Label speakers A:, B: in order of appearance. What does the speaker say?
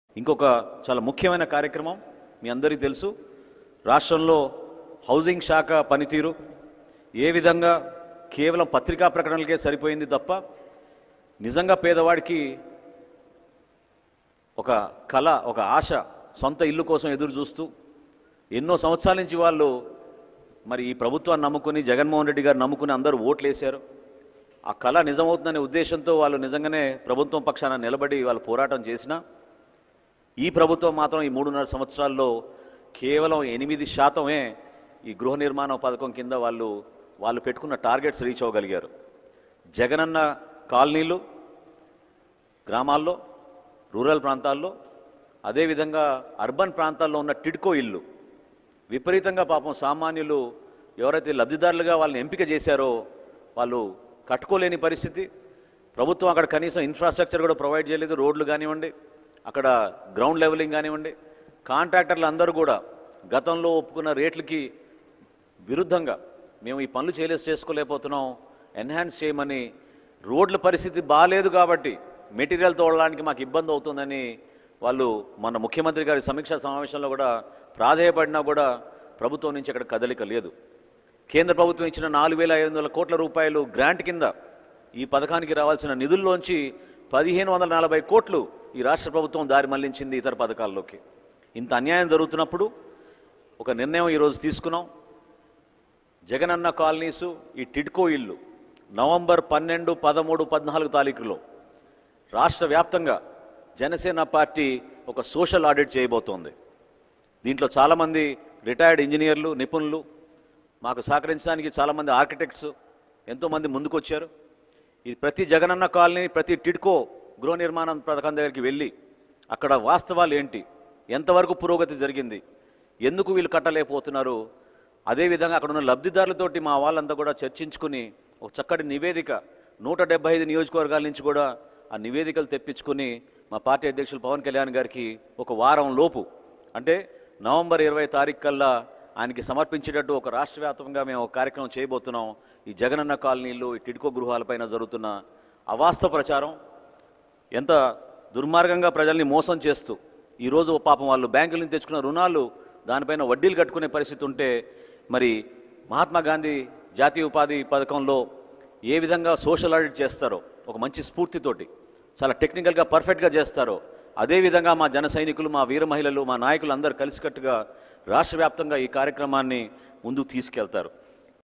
A: ఇంకొక చాలా ముఖ్యమైన కార్యక్రమం మీ అందరికీ తెలుసు రాష్ట్రంలో హౌసింగ్ శాఖ పనితీరు ఏ విధంగా కేవలం పత్రికా ప్రకటనలకే సరిపోయింది తప్ప నిజంగా పేదవాడికి ఒక కళ ఒక ఆశ సొంత ఇల్లు కోసం ఎదురు చూస్తూ ఎన్నో సంవత్సరాల నుంచి వాళ్ళు మరి ఈ ప్రభుత్వాన్ని నమ్ముకుని జగన్మోహన్ రెడ్డి గారు నమ్ముకుని అందరూ ఓట్లు వేశారు ఆ కళ నిజమవుతుందనే ఉద్దేశంతో వాళ్ళు నిజంగానే ప్రభుత్వం పక్షాన నిలబడి వాళ్ళు పోరాటం చేసినా ఈ ప్రభుత్వం మాత్రం ఈ మూడున్నర సంవత్సరాల్లో కేవలం ఎనిమిది శాతమే ఈ గృహ నిర్మాణ పథకం కింద వాళ్ళు వాళ్ళు పెట్టుకున్న టార్గెట్స్ రీచ్ అవ్వగలిగారు జగనన్న కాలనీలు గ్రామాల్లో రూరల్ ప్రాంతాల్లో అదేవిధంగా అర్బన్ ప్రాంతాల్లో ఉన్న టిడ్కో ఇల్లు విపరీతంగా పాపం సామాన్యులు ఎవరైతే లబ్ధిదారులుగా వాళ్ళని ఎంపిక చేశారో వాళ్ళు కట్టుకోలేని పరిస్థితి ప్రభుత్వం అక్కడ కనీసం ఇన్ఫ్రాస్ట్రక్చర్ కూడా ప్రొవైడ్ చేయలేదు రోడ్లు కానివ్వండి అక్కడ గ్రౌండ్ లెవెలింగ్ కానివ్వండి కాంట్రాక్టర్లు అందరూ కూడా గతంలో ఒప్పుకున్న రేట్లకి విరుద్ధంగా మేము ఈ పనులు చేయలేసి చేసుకోలేకపోతున్నాం ఎన్హాన్స్ చేయమని రోడ్ల పరిస్థితి బాగాలేదు కాబట్టి మెటీరియల్ తోడడానికి మాకు ఇబ్బంది అవుతుందని వాళ్ళు మన ముఖ్యమంత్రి గారి సమీక్షా సమావేశంలో కూడా ప్రాధేయపడినా కూడా ప్రభుత్వం నుంచి అక్కడ కదలిక లేదు కేంద్ర ప్రభుత్వం ఇచ్చిన నాలుగు వేల ఐదు వందల కోట్ల రూపాయలు గ్రాంట్ కింద ఈ పథకానికి రావాల్సిన నిధుల్లోంచి పదిహేను వందల నలభై కోట్లు ఈ రాష్ట్ర ప్రభుత్వం దారి మళ్లించింది ఇతర పథకాల్లోకి ఇంత అన్యాయం జరుగుతున్నప్పుడు ఒక నిర్ణయం ఈరోజు తీసుకున్నాం జగనన్న కాలనీసు ఈ టిడ్కో ఇల్లు నవంబర్ పన్నెండు పదమూడు పద్నాలుగు తారీఖులో రాష్ట్ర వ్యాప్తంగా జనసేన పార్టీ ఒక సోషల్ ఆడిట్ చేయబోతోంది దీంట్లో చాలామంది రిటైర్డ్ ఇంజనీర్లు నిపుణులు మాకు సహకరించడానికి చాలామంది ఆర్కిటెక్ట్స్ ఎంతోమంది ముందుకొచ్చారు ఇది ప్రతి జగనన్న కాలనీ ప్రతి టిడ్కో గృహ నిర్మాణం పథకం దగ్గరికి వెళ్ళి అక్కడ వాస్తవాలు ఏంటి ఎంతవరకు పురోగతి జరిగింది ఎందుకు వీళ్ళు కట్టలేకపోతున్నారు అదేవిధంగా అక్కడ ఉన్న లబ్ధిదారులతోటి మా వాళ్ళంతా కూడా చర్చించుకుని ఒక చక్కటి నివేదిక నూట డెబ్బై ఐదు నియోజకవర్గాల నుంచి కూడా ఆ నివేదికలు తెప్పించుకుని మా పార్టీ అధ్యక్షులు పవన్ కళ్యాణ్ గారికి ఒక వారం లోపు అంటే నవంబర్ ఇరవై తారీఖు కల్లా ఆయనకి సమర్పించేటట్టు ఒక రాష్ట్ర వ్యాప్తంగా మేము ఒక కార్యక్రమం చేయబోతున్నాం ఈ జగనన్న కాలనీలు ఈ టిడ్కో గృహాలపైన జరుగుతున్న అవాస్తవ ప్రచారం ఎంత దుర్మార్గంగా ప్రజల్ని మోసం చేస్తూ ఈరోజు పాపం వాళ్ళు బ్యాంకుల నుంచి తెచ్చుకున్న రుణాలు దానిపైన వడ్డీలు కట్టుకునే పరిస్థితి ఉంటే మరి మహాత్మా గాంధీ జాతీయ ఉపాధి పథకంలో ఏ విధంగా సోషల్ ఆడిట్ చేస్తారో ఒక మంచి స్ఫూర్తితోటి చాలా టెక్నికల్గా పర్ఫెక్ట్గా చేస్తారో అదేవిధంగా మా జన సైనికులు మా వీర మహిళలు మా నాయకులు అందరూ కలిసికట్టుగా రాష్ట్ర వ్యాప్తంగా ఈ కార్యక్రమాన్ని ముందుకు తీసుకెళ్తారు